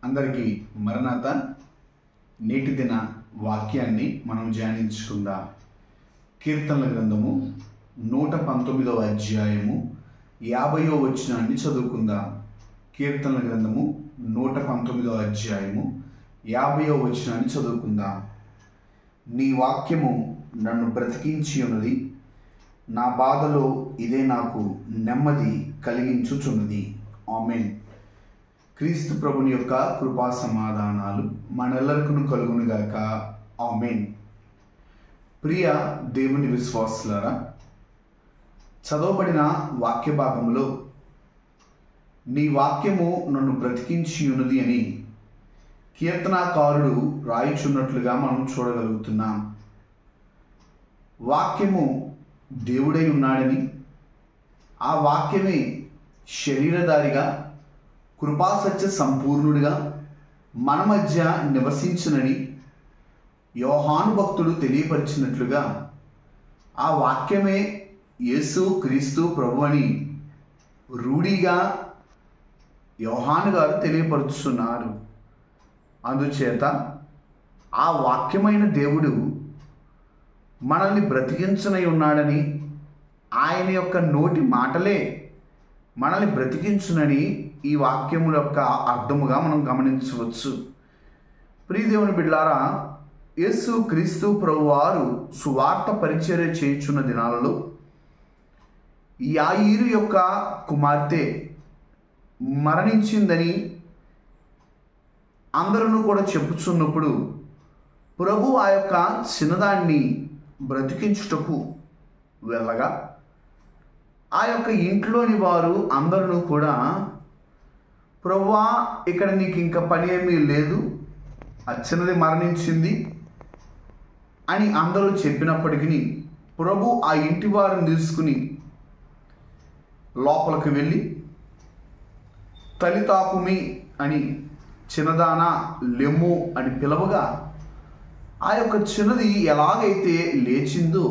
అందరికీ మరణాత నేటి దిన వాక్యాన్ని మనం ధ్యానించుకుందాం కీర్తనల గ్రంథము నూట పంతొమ్మిదవ అధ్యాయము యాభయో వచనాన్ని చదువుకుందాం కీర్తనల గ్రంథము నూట పంతొమ్మిదవ అధ్యాయము యాభయో వచనాన్ని చదువుకుందాం నీ వాక్యము నన్ను బ్రతికించి ఉన్నది నా బాధలో ఇదే నాకు నెమ్మది కలిగించుచున్నది ఆమెన్ క్రీస్తు ప్రభుని యొక్క కృపా సమాధానాలు మనెల్లరికను కలుగునుగాక ఆమెన్ ప్రియ దేవుని విశ్వాసులారా చదవబడిన వాక్య భాగంలో నీ వాక్యము నన్ను బ్రతికించి ఉన్నది అని కీర్తనాకారుడు రాయిచున్నట్లుగా మనం చూడగలుగుతున్నాం వాక్యము దేవుడై ఉన్నాడని ఆ వాక్యమే శరీరధారిగా కృపాసత్య సంపూర్ణుడిగా మన మధ్య నివసించునని యోహాను భక్తుడు తెలియపరిచినట్లుగా ఆ వాక్యమే యేసు క్రీస్తు ప్రభు అని రూఢిగా యోహాను గారు తెలియపరుచున్నారు అందుచేత ఆ వాక్యమైన దేవుడు మనల్ని బ్రతికించనై ఉన్నాడని ఆయన యొక్క నోటి మాటలే మనల్ని బ్రతికించునని ఈ వాక్యముల యొక్క అర్థముగా మనం గమనించవచ్చు ప్రియదేవుని బిడ్లారా యేసు క్రీస్తు ప్రభువారు సువార్త పరిచర్య చేయుచున్న దినాలలో యాయిరు యొక్క కుమార్తె మరణించిందని అందరూ కూడా చెప్పుచున్నప్పుడు ప్రభు ఆ యొక్క చిన్నదాన్ని బ్రతికించుటకు వెళ్ళగా ఆ యొక్క ఇంట్లోని వారు అందరూ కూడా ప్రవ్వా ఇక్కడ నీకు ఇంకా పని ఏమీ లేదు ఆ చిన్నది మరణించింది అని అందరూ చెప్పినప్పటికీ ప్రభు ఆ ఇంటి వారిని తీసుకుని లోపలికి వెళ్ళి తలితాకుమి అని చిన్నదానా లెమ్ము అని పిలవగా ఆ యొక్క చిన్నది ఎలాగైతే లేచిందో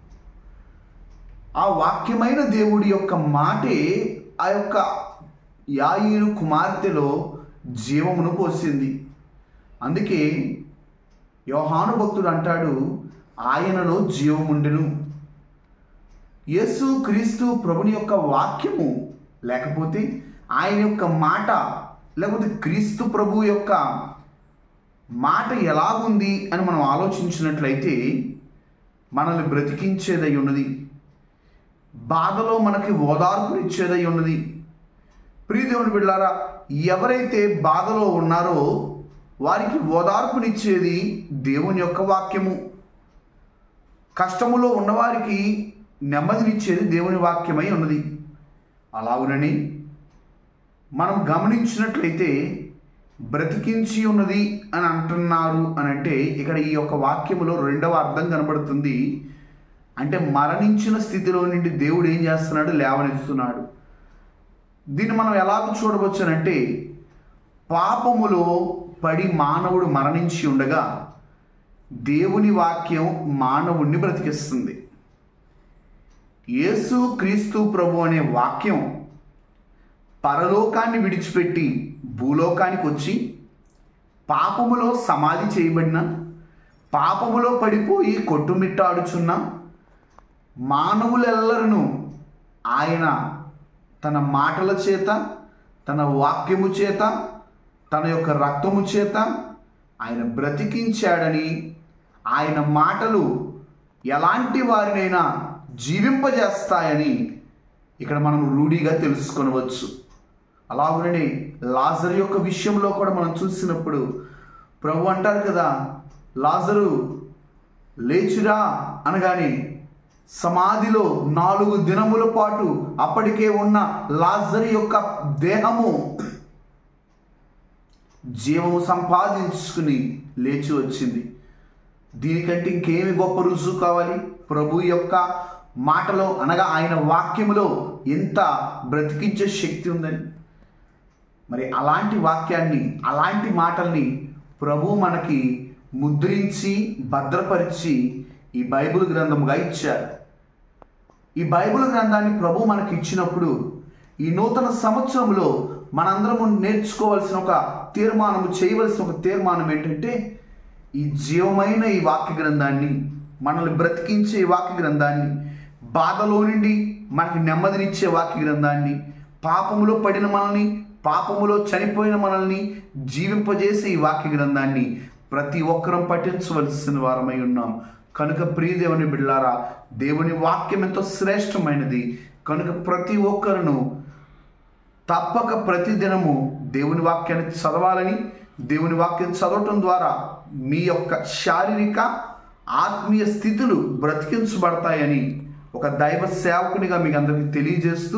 ఆ వాక్యమైన దేవుడి యొక్క మాటే ఆ యొక్క యాయిరు కుమార్తెలో జీవమును పోసింది అందుకే యోహాను భక్తుడు అంటాడు ఆయనలో జీవముండెను యేసు క్రీస్తు ప్రభుని యొక్క వాక్యము లేకపోతే ఆయన యొక్క మాట లేకపోతే క్రీస్తు ప్రభు యొక్క మాట ఎలాగుంది అని మనం ఆలోచించినట్లయితే మనల్ని బ్రతికించేదై ఉన్నది బాధలో మనకి ఓదార్పునిచ్చేదై ఉన్నది ప్రియదేవుని బిడ్డారా ఎవరైతే బాధలో ఉన్నారో వారికి ఓదార్పునిచ్చేది దేవుని యొక్క వాక్యము కష్టములో ఉన్నవారికి నెమ్మదినిచ్చేది దేవుని వాక్యమై ఉన్నది అలాగునని మనం గమనించినట్లయితే బ్రతికించి ఉన్నది అని అంటున్నారు అని అంటే ఇక్కడ ఈ యొక్క వాక్యములో రెండవ అర్థం కనబడుతుంది అంటే మరణించిన స్థితిలో నుండి దేవుడు ఏం చేస్తున్నాడు లేవనెత్తుతున్నాడు దీన్ని మనం ఎలాగ చూడవచ్చునంటే పాపములో పడి మానవుడు మరణించి ఉండగా దేవుని వాక్యం మానవుణ్ణి బ్రతికిస్తుంది యేసు క్రీస్తు ప్రభు అనే వాక్యం పరలోకాన్ని విడిచిపెట్టి భూలోకానికి వచ్చి పాపములో సమాధి చేయబడిన పాపములో పడిపోయి కొట్టుమిట్టాడుచున్న మానవులెల్లరను ఆయన తన మాటల చేత తన వాక్యము చేత తన యొక్క రక్తము చేత ఆయన బ్రతికించాడని ఆయన మాటలు ఎలాంటి వారినైనా జీవింపజేస్తాయని ఇక్కడ మనం రూఢిగా తెలుసుకొనవచ్చు అలాగనే లాజర్ యొక్క విషయంలో కూడా మనం చూసినప్పుడు ప్రభు అంటారు కదా లాజరు లేచిరా అనగానే సమాధిలో నాలుగు దినముల పాటు అప్పటికే ఉన్న లాజర్ యొక్క దేహము జీవము సంపాదించుకుని లేచి వచ్చింది దీనికంటే ఇంకేమి గొప్ప రుజువు కావాలి ప్రభు యొక్క మాటలో అనగా ఆయన వాక్యములో ఎంత బ్రతికించే శక్తి ఉందని మరి అలాంటి వాక్యాన్ని అలాంటి మాటల్ని ప్రభు మనకి ముద్రించి భద్రపరిచి ఈ బైబిల్ గ్రంథముగా ఇచ్చారు ఈ బైబిల్ గ్రంథాన్ని ప్రభు మనకి ఇచ్చినప్పుడు ఈ నూతన సంవత్సరంలో మనందరము నేర్చుకోవాల్సిన ఒక తీర్మానము చేయవలసిన ఒక తీర్మానం ఏంటంటే ఈ జీవమైన ఈ వాక్య గ్రంథాన్ని మనల్ని బ్రతికించే ఈ వాక్య గ్రంథాన్ని బాధలో నుండి మనకి నెమ్మదినిచ్చే వాక్య గ్రంథాన్ని పాపములో పడిన మనల్ని పాపములో చనిపోయిన మనల్ని జీవింపజేసే ఈ వాక్య గ్రంథాన్ని ప్రతి ఒక్కరం పఠించవలసిన వారమై ఉన్నాం కనుక ప్రియ దేవుని బిడ్లారా దేవుని వాక్యం ఎంతో శ్రేష్టమైనది కనుక ప్రతి ఒక్కరును తప్పక ప్రతిదినము దేవుని వాక్యాన్ని చదవాలని దేవుని వాక్యం చదవటం ద్వారా మీ యొక్క శారీరక ఆత్మీయ స్థితులు బ్రతికించబడతాయని ఒక దైవ సేవకునిగా మీకు అందరికీ తెలియజేస్తూ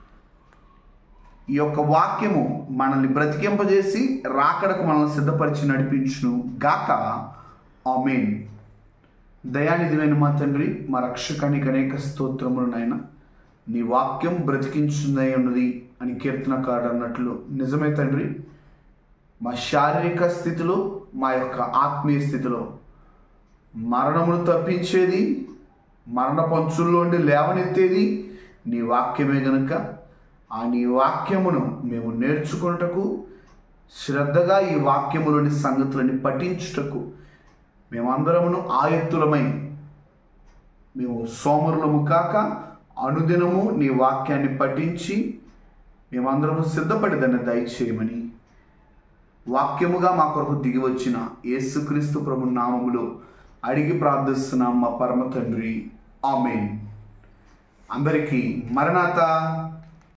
ఈ యొక్క వాక్యము మనల్ని బ్రతికింపజేసి రాకడకు మనల్ని సిద్ధపరిచి నడిపించును గాక ఆమెన్ దయానిధివైన మా తండ్రి మా రక్షకానికి అనేక స్తోత్రములు నాయన నీ వాక్యం బ్రతికించుందై ఉన్నది అని కీర్తనకారుడు అన్నట్లు నిజమే తండ్రి మా శారీరక స్థితిలో మా యొక్క ఆత్మీయ స్థితిలో మరణమును తప్పించేది మరణ పంచుల్లోండి లేవనెత్తేది నీ వాక్యమే గనుక ఆ నీ వాక్యమును మేము నేర్చుకున్నటకు శ్రద్ధగా ఈ వాక్యములోని సంగతులని పఠించుటకు మేమందరమును ఆయత్తులమై మేము సోమరులము కాక అనుదినము నీ వాక్యాన్ని పఠించి మేమందరము సిద్ధపడి దాన్ని దయచేయమని వాక్యముగా మా కొరకు దిగి వచ్చిన యేసుక్రీస్తు ప్రభు నామములో అడిగి ప్రార్థిస్తున్నాం మా పరమ తండ్రి ఆమెన్ అందరికీ మరణాత